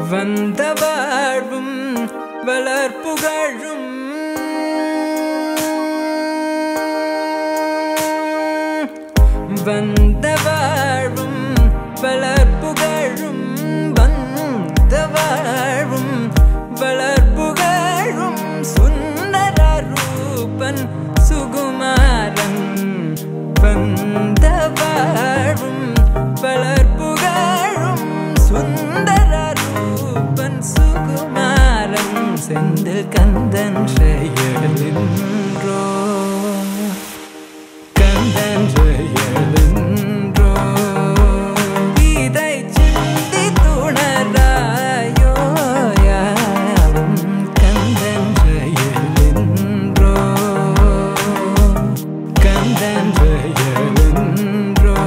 வந்த வாழ்வும் வளர்ப்புகழும் வந்த வாழ்வும் வளர்ப்புகழும் வந்த வாழ்வும் வளர்ப்புகழும் சுந்தர ரூபன் சுகுமாரன் வந்த வாழ்வும் வளர்ப்புகழும் சுந்தர ரூபன் சுகுமாரன் செந்தில் கந்தன் செயலின்றோ கந்தன் செயலின்றோ இதை சிந்தி துணராயோ யாவும் கந்தன் செயலின்றோ கந்தன் செயலின்றோ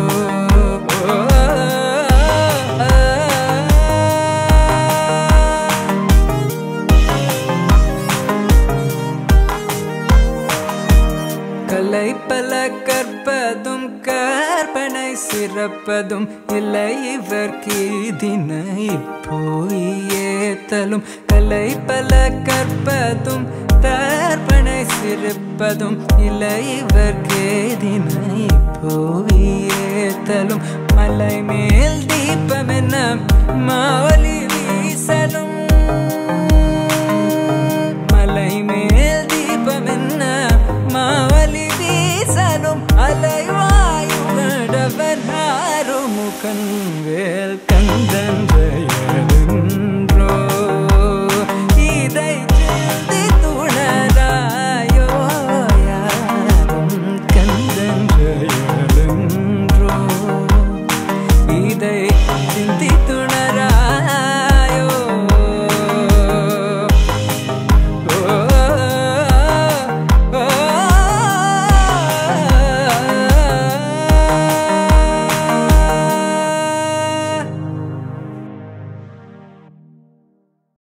கலை பல கற்பதும் கற்பனை சிறப்பதும் இல்லை இவர் கீதினை போய் ஏத்தலும் கலை பல கற்பதும் தற்பனை சிறப்பதும் இல்லை இவர் கேதினை போய் ஏத்தலும் மலை மேல் தீபம் என்ன மாவலி வீசலும்